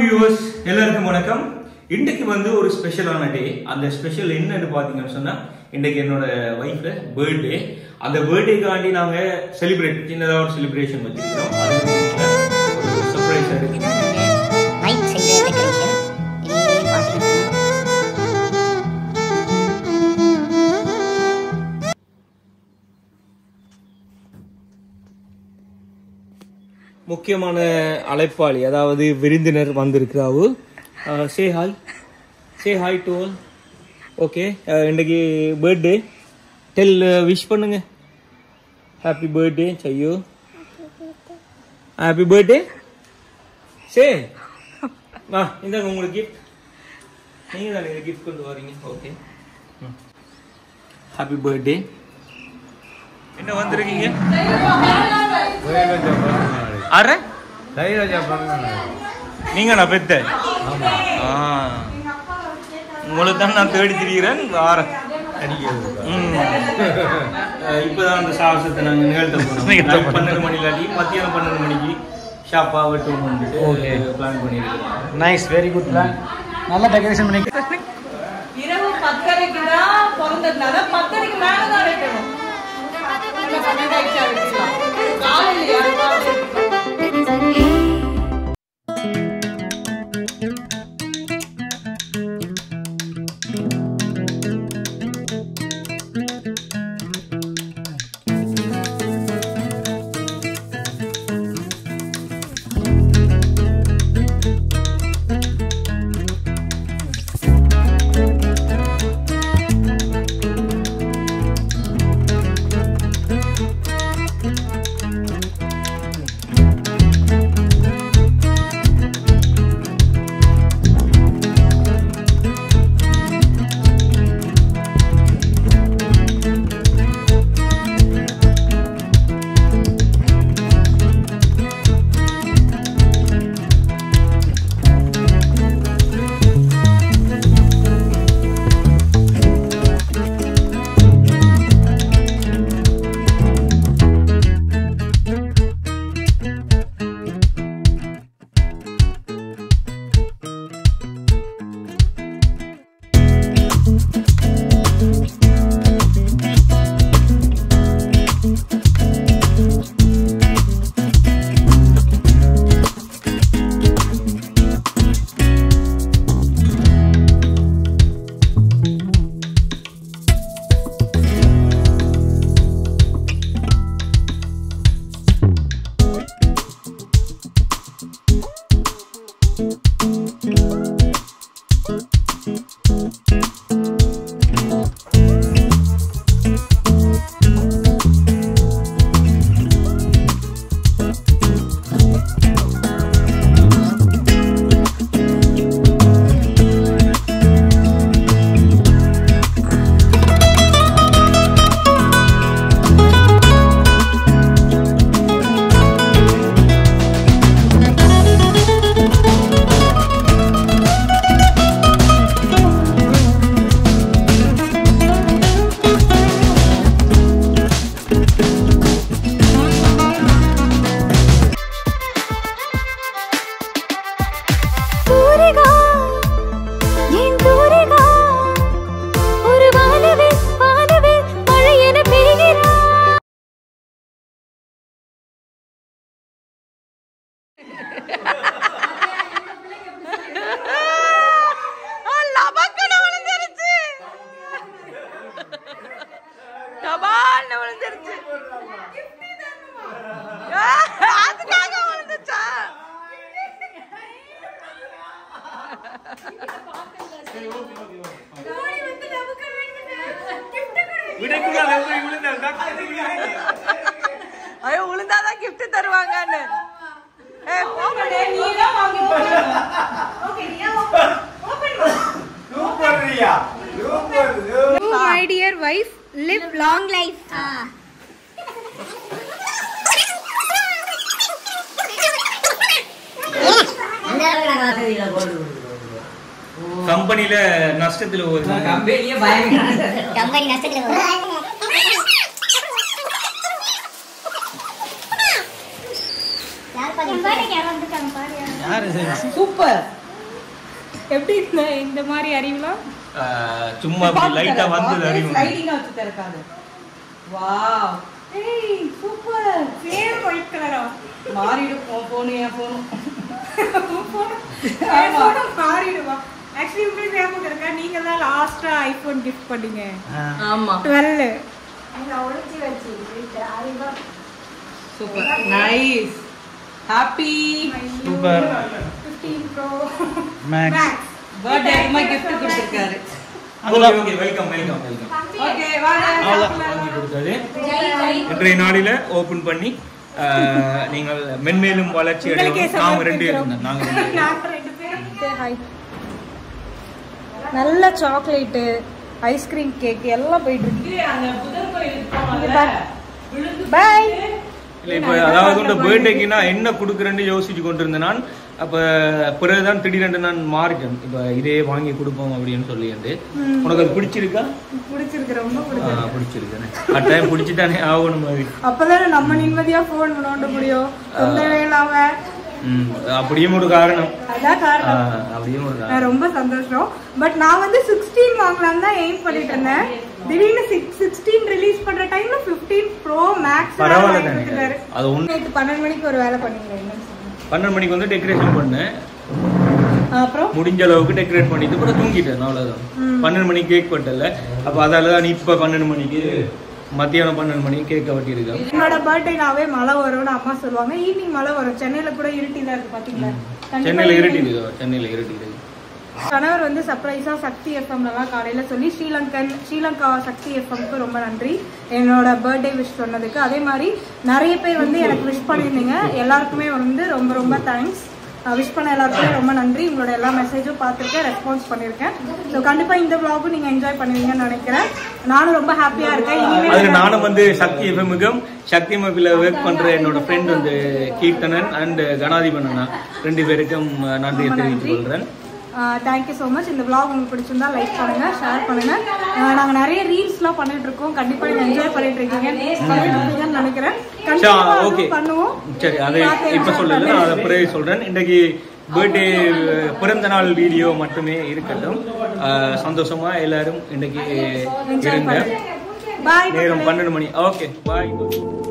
Viewers எல்லாருக்கும் வணக்கம் இன்றைக்கு வந்து ஒரு ஸ்பெஷலான டே அந்த ஸ்பெஷல் என்னன்னு பார்த்தீங்கன்னு சொன்னா இன்றைக்கு என்னோட ஒய்ஃப்ல பர்த்டே அந்த பர்த்டேக்காண்டி நாங்க செலிப்ரேட் சின்னதாக ஒரு செலிப்ரேஷன் வச்சிருக்கிறோம் அது ஒரு சர்ப்ரைஸ் இருக்கு லைட் செய்த டெக்கரேஷன் இது பார்த்தீங்கன்னா முக்கியமான அழைப்பாளி அதாவது விருந்தினர் வந்திருக்கிறாவு say hi say hi to all okay இன்னைக்கு பர்த்டே டெல் விஷ் பண்ணுங்க ஹாப்பி பர்த்டே செய்யோ ஹாப்பி பர்த்டே சே வா இந்தாங்க உங்களுக்கு கிஃப்ட் நீங்கள் தானே இந்த கிஃப்ட் கொண்டு வரீங்க ஓகே ஹாப்பி பர்த்டே என்ன வந்திருக்கீங்க அரை நீங்க நான் பெத்த ஆ. உங்களை தான் நான் தேடி திரிகிறேன் வாரேன் ம். அஹ் இப்பதான் அந்த சாகசத்தை நாங்க நிகழ்த்த போறோம் Night பன்னெண்டு மணி இல்லாட்டி மத்தியானம் பன்னெண்டு மணிக்கு ஷாப்பா வெட்டும் வந்துட்டு பிளான் பண்ணிருக்கோம் நைஸ் வெரி குட் பிளான் நல்லா டெக்கரேஷன் பண்ணி இரவு பத்தரைக்கு தான் பிறந்ததுனால பத்தரைக்கு மேல தான் வைக்கணும் இல்ல பன்னெண்டாயிடுச்சா வைக்கலாம் காலையில யாருக்காவது தூரிகா என் தூரிகா ஒரு வானவே வானவே மழை என பெய்கிறா லபக்குன்னு விழுந்துருச்சு டபால்னு விழுந்துருச்சு அதுக்காக விழுந்துச்சா ஐயோ விழுந்தாதான் gift தருவாங்கன்னு ஏய் போங்கடே நீ தான் வாங்கி ஓகே நீ My dear wife, live long life. கம்பெனில நஷ்டத்துல ஒரு கம்பெனி நஷ்டத்துல வரும். யார் பாருங்க யாரும் வந்துட்டாங்க பாரு யாரு சூப்பர் எப்படி இந்த இந்த மாதிரி அறிவுலாம் ஆஹ், சும்மா அப்படி லைட்டா வந்தது அறிவு ஸ்லைடிங்கா வச்சு திறக்காது வாவ் ஏய் சூப்பர் சேம் ஒயிட் கலரா மாறிடும் உன் போனு என் போனும் மாறிடுவா ஆக்சுவலி உங்களுக்கு ஞாபகம் இருக்கா நீங்க தான் லாஸ்டா ஐபோன் கிஃப்ட் பண்ணீங்க ஆமா twelve super nice happy super fifteen pro max birthday அம்மா gift கொடுத்திருக்காரு okay okay welcome welcome welcome okay வாங்க வாங்கி கொடுத்தது இன்றைய நாளில ஓபன் பண்ணி ஆஹ், நீங்கள் மென்மேலும் வளர்ச்சி அடைவோம் நாங்க ரெண்டு பேரும் தான். நாங்க ரெண்டு பேரும் ஹாய் நல்ல சாக்லேட்டு ஐஸ்கிரீம் கேக் எல்லாம் போயிட்டு இருக்கு அந்த புதன் கோயிலுக்கு போனோம்ல விழுந்து பாய் இல்ல இப்ப அதாவது இந்த பர்த்டேக்கு நான் என்ன கொடுக்குறேன்னு யோசிச்சு கொண்டிருந்தேன் நான் அப்ப பிறகுதான் திடீரென்று நான் மாறிட்டேன் இப்ப இதே வாங்கி கொடுப்போம் அப்படின்னு சொல்லிட்டு உனக்கு அது பிடிச்சிருக்கா பிடிச்சிருக்கு ரொம்ப ஆ, பிடிச்சிருக்கு பிடிச்சிருக்கேன் அட்டாயம் பிடிச்சிட்டானே ஆகணும் மாதிரி அப்பதானே நம்ம நிம்மதியா போன் நோண்ட முடியும் தொந்தரவே இல்லாம ம், அப்படியும் ஒரு காரணம் அதான் ஆ, காரணம் அப்படியும் ஒரு காரணம் நான் ரொம்ப சந்தோஷம் பட் நான் வந்து சிக்ஸ்டீன் வாங்கலாம் தான் எய்ம் பண்ணிட்டு இருந்தேன் திடீர்னு சிக்ஸ்டீன் ரிலீஸ் பண்ற டைம்ல பிப்டீன் ப்ரோ மேக்ஸ் பரவாயில்ல தானே அது ஒண்ணு நேற்று பன்னெண்டு மணிக்கு ஒரு வேலை பண்ணீங்க என்னன்னு சொல்லுங்க பன்னெண்டு மணிக்கு வந்து டெக்கரேஷன் பண்ணேன் அப்புறம் முடிஞ்ச அளவுக்கு டெக்கரேட் பண்ணிட்டு அப்புறம் தூங்கிட்டேன் அவ்வளவுதான் பன்னெண்டு மணிக்கு கேக் பட்டல அப்ப அதால தான் இப்ப பன்னெண்டு மணிக்கு மத்தியானம் பன்னெண்டு மணிக்கு கேக்க வெட்டியிருக்கேன் என்னோட பர்த்டேனாவே மழை வரும்னு அம்மா சொல்லுவாங்க ஈவினிங் மழை வரும் சென்னையில கூட இருட்டி தான் இருக்கு பாத்தீங்களா கண்டிப்பா சென்னையில evening. இருட்டிடுது சென்னையில இருட்டிடுது கணவர் வந்து சர்ப்ரைஸா சக்தி எஃப்எம்லலாம் காலையில சொல்லி ஸ்ரீலங்கன் ஸ்ரீலங்கா சக்தி எஃப்எம்க்கு ரொம்ப நன்றி என்னோட பர்த்டே விஷ் சொன்னதுக்கு அதே மாதிரி நிறைய பேர் வந்து எனக்கு விஷ் பண்ணியிருந்தீங்க எல்லாருக்குமே வந்து ரொம்ப ரொம்ப தேங்க்ஸ் விஷ் பண்ண எல்லாருக்குமே ரொம்ப நன்றி உங்களோட எல்லா மெசேஜும் பார்த்துருக்கேன் ரெஸ்பான்ஸ் பண்ணியிருக்கேன் ஸோ கண்டிப்பாக இந்த vlog-உம் நீங்கள் என்ஜாய் பண்ணுவீங்கன்னு நினைக்கிறேன் நானும் ரொம்ப ஹாப்பியாக இருக்கேன் அதுல இனிமேல் நானும் வந்து சக்தி எஃப்எம்முக்கும் சக்தி எஃப்எம்ல ஒர்க் பண்ற என்னோட ஃப்ரெண்ட் வந்து கீர்த்தனன் அண்ட் கணாதிபன் அண்ணா ரெண்டு பேருக்கும் நன்றியை தெரிவித்துக் கொள்றேன் தேங்க்யூ ஸோ மச் இந்த vlog உங்களுக்கு பிடிச்சிருந்தா லைக் பண்ணுங்க ஷேர் பண்ணுங்க அஹ் நாங்க நிறைய ரீல்ஸ்லாம் பண்ணிட்டு இருக்கோம் கண்டிப்பா நீங்க என்ஜாய் பண்ணிட்டு இருக்கீங்க பண்ணிட்டு இருக்கீங்கன்னு நினைக்கிறேன் கண்டிப்பா ஓகே அதுவும் பண்ணுவோம் சரி அதை பார்த்து இப்ப enjoy சொல்லல பண்ணுங்க. நான் அதை பிறகு சொல்றேன் இன்றைக்கு பர்த்டே பிறந்த நாள் வீடியோ மட்டுமே இருக்கட்டும் ஆஹ் சந்தோஷமா எல்லாரும் இன்றைக்கு என்ஜாய் இருங்க பண்ணுங்க பாய் நேரம் பன்னெண்டு மணி ஓகே பாய்